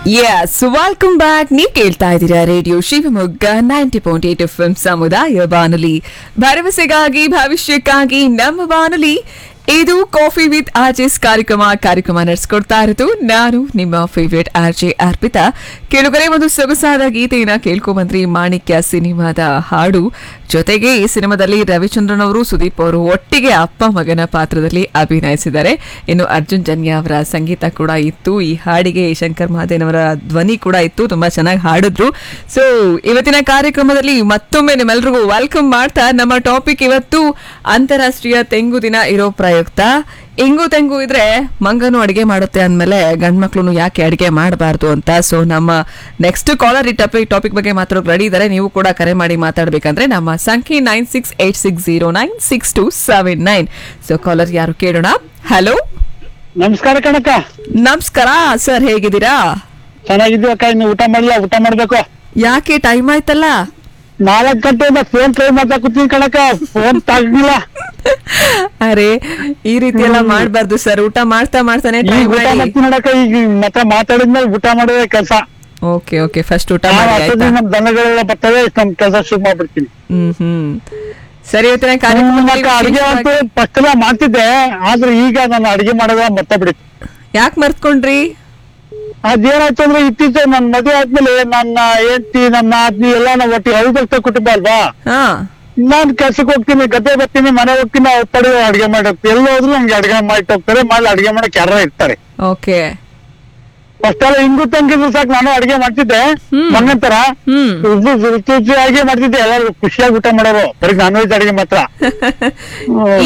S welcome back ನೀವು ಕೇಳ್ತಾ ಇದ್ದೀರಾ radio Shivamogga ninety point eight F M ಸಮುದಾಯ ಬಾನುಲಿ ಭರವಸೆಗಾಗಿ ಭವಿಷ್ಯಕ್ಕಾಗಿ ನಮ್ಮ ಬಾನುಲಿ ಇದು ಕಾಫಿ ವಿತ್ ಆರ್ಜೆಸ್ ಕಾರ್ಯಕ್ರಮ ಕಾರ್ಯಕ್ರಮ ನಡೆಸ್ಕೊಡ್ತಾ ಇರೋದು ನಾನು ನಿಮ್ಮ ಫೇವ್ರೆಟ್ ಆರ್ಜೆ ಅರ್ಪಿತಾ ಕೆಳಗರೆ ಒಂದು ಸೊಗಸಾದ ಗೀತೆಯನ್ನ ಕೇಳ್ಕೊಂಬಂದ್ರಿ ಮಾಣಿಕ್ಯ ಸಿನಿಮಾದ ಹಾಡು ಜೊತೆಗೆ ಈ ಸಿನಿಮಾದಲ್ಲಿ ರವಿಚಂದ್ರನ್ ಅವರು ಸುದೀಪ್ ಅವರು ಒಟ್ಟಿಗೆ ಅಪ್ಪ ಮಗನ ಪಾತ್ರದಲ್ಲಿ ಅಭಿನಯಿಸಿದ್ದಾರೆ ಇನ್ನು ಅರ್ಜುನ್ ಜನ್ಯ ಅವರ ಸಂಗೀತ ಕೂಡ ಇತ್ತು ಈ ಹಾಡಿಗೆ ಶಂಕರ್ ಮಹಾದೇವನ್ ಅವರ ಧ್ವನಿ ಕೂಡ ಇತ್ತು ತುಂಬಾ ಚೆನ್ನಾಗಿ ಹಾಡಿದ್ರು ಸೊ ಇವತ್ತಿನ ಕಾರ್ಯಕ್ರಮದಲ್ಲಿ ಮತ್ತೊಮ್ಮೆ ನಿಮ್ಮೆಲ್ರಿಗೂ ವೆಲ್ಕಮ್ ಮಾಡ್ತಾ ನಮ್ಮ ಟಾಪಿಕ್ ಇವತ್ತು ಅಂತಾರಾಷ್ಟ್ರೀಯ ತೆಂಗು ದಿನ ಇರೋ ಪ್ರಯುಕ್ತ ಇಂಗು ತೆಂಗು ಇದ್ರೆ ಮಂಗನು ಅಡಿಗೆ ಮಾಡುತ್ತೆ ಅಂದ್ಮೇಲೆ ಗಂಡ್ಮಕ್ಳು ಯಾಕೆ ಅಡಿಗೆ ಮಾಡಬಾರ್ದು ಅಂತ ಸೊ ನಮ್ಮ ನೆಕ್ಸ್ಟ್ ಕಾಲರ್ ಈ ಟಾಪಿಕ್ ಟಾಪಿಕ್ ಬಗ್ಗೆ ಮಾತ್ರ ರೆಡಿ ಇದ್ದಾರೆ ನೀವು ಕೂಡ ಕರೆ ಮಾಡಿ ಮಾತಾಡ್ಬೇಕಂದ್ರೆ ನಮ್ಮ ಸಂಖ್ಯೆ nine six eight six zero nine six two seven nine so caller ಯಾರು ಕೇಳೋಣ ಹಲೋ ನಮಸ್ಕಾರ ಕಣಕ್ಕ ನಮಸ್ಕಾರ ಸರ್ ಹೇಗಿದ್ದೀರಾ ಚೆನ್ನಾಗಿದ್ದೀವಿ ಅಕ್ಕ ಇನ್ನು ಊಟ ಮಾಡಿಲ್ಲ ಊಟ ಮಾಡ್ಬೇಕು ಯಾಕೆ ಟೈಮ್ ಆಯ್ತಲ್ಲ ನಾಲ್ಕು ಗಂಟೆಯಿಂದ ಫೋನ್ ಟ್ರೈ ಮಾಡ್ತಾ ಕೂತೀನಿ ಕಣಕ್ಕ ಫೋನ್ ತಗ್ಲಿಲ್ಲ ಅರೆ ಈ ರೀತಿ ಎಲ್ಲ ಮಾಡ್ಬಾರ್ದು ಸರ್ ಊಟ ಮಾಡ್ತಾ ಮಾಡ್ತಾನೆ ಈಗ ಟೈಮ್ ಊಟ ಮಾಡಿ ಮಾಡ್ತೀನಿ ನೋಡಕ್ಕ ಈಗ ಮತ್ತೆ ಮಾತಾಡಿದ್ಮೇಲೆ ಊಟ ಮಾಡೋದೇ ಕೆಲಸ ಓಕೆ ಓಕೆ ಫಸ್ಟ್ ಊಟ ಮಾಡಿ ಆಯ್ತಾ ನಮ್ ದನಗಳೆಲ್ಲ ಬರ್ತವೆ ನಮ್ ಕೆಲಸ ಶುರು ಮಾಡ್ಬಿಡ್ತೀನಿ ಹ್ಮ್ ಹ್ಮ್ ಸರಿ ಇವತ್ತಿನ ಅಕ್ಕ ಕಾರ್ಯಕ್ರಮದಲ್ಲಿ ಅಡಿಗೆ ಅಂತೂ ವಿಶೇಷವಾಗಿ- ಫಸ್ಟ್ ಎಲ್ಲ ಮಾಡ್ತಿದ್ದೆ ಆದ್ರೆ ಈಗ ನಾನು ಅಡಿಗೆ ಮಾಡೋದ ಮತ್ತೆ ಬಿಡಿತ್ತು ಯಾಕ್ ಮರ್ತ್ಕೊಂಡ್ರಿ ಅದೇನಾಯ್ತು ಅಂದ್ರೆ ಇತ್ತೀಚೆಗೆ ನನ್ ಮದುವೆ ಆದ್ಮೇಲೆ ನನ್ನ ಹೆಂಡತಿ ನನ್ನ ಆದ್ಮಿ ಎಲ್ಲ ನಾವು ಒಟ್ಟಿಗೆ ಅವಿಭಕ್ತ ಕುಟುಂಬ ಅಲ್ವಾ ಹಾ ನಾನ್ ಕೆಲ್ಸಕ್ಕೆ ಹೋಗ್ತೀನಿ ಗದ್ದೆ ಬರ್ತೀನಿ ಮನೆ ಹೋಗ್ತೀನಿ ಅವ್ರ ಪಡೆ ಅಡಿಗೆ ಮಾಡಿ ಹೋಗ್ತೀನಿ ಎಲ್ಲ ಹೋದ್ರು ನಮ್ಗೆ ಅಡಿಗೆ ಮಾಡಿ ಹೋಗ್ತಾರೆ ಮಾಡಿ ಅಡಿಗೆ ಮಾಡಕ್ ಯಾರ ಇರ್ತಾರೆ ಓಕೆ ಫಸ್ಟ್ ಎಲ್ಲ ಹಿಂಗು ತಂಗಿದ್ರು ಸಾಕು ನಾನು ಅಡಿಗೆ ಮಾಡ್ತಿದ್ದೆ ಹ್ಮ್. ಮಂಗಂತರ ಹ್ಮ್ ರುಚಿ ರುಚಿ ರುಚಿಯಾಗಿ ಮಾಡ್ತಿದ್ದೆ ಎಲ್ಲರೂ ಖುಷಿಯಾಗಿ ಊಟ ಮಾಡೋರು ಬರೀ ನಾನ್ ವೆಜ್ ಅಡಿಗೆ ಮಾತ್ರ ಹ್ಮ್.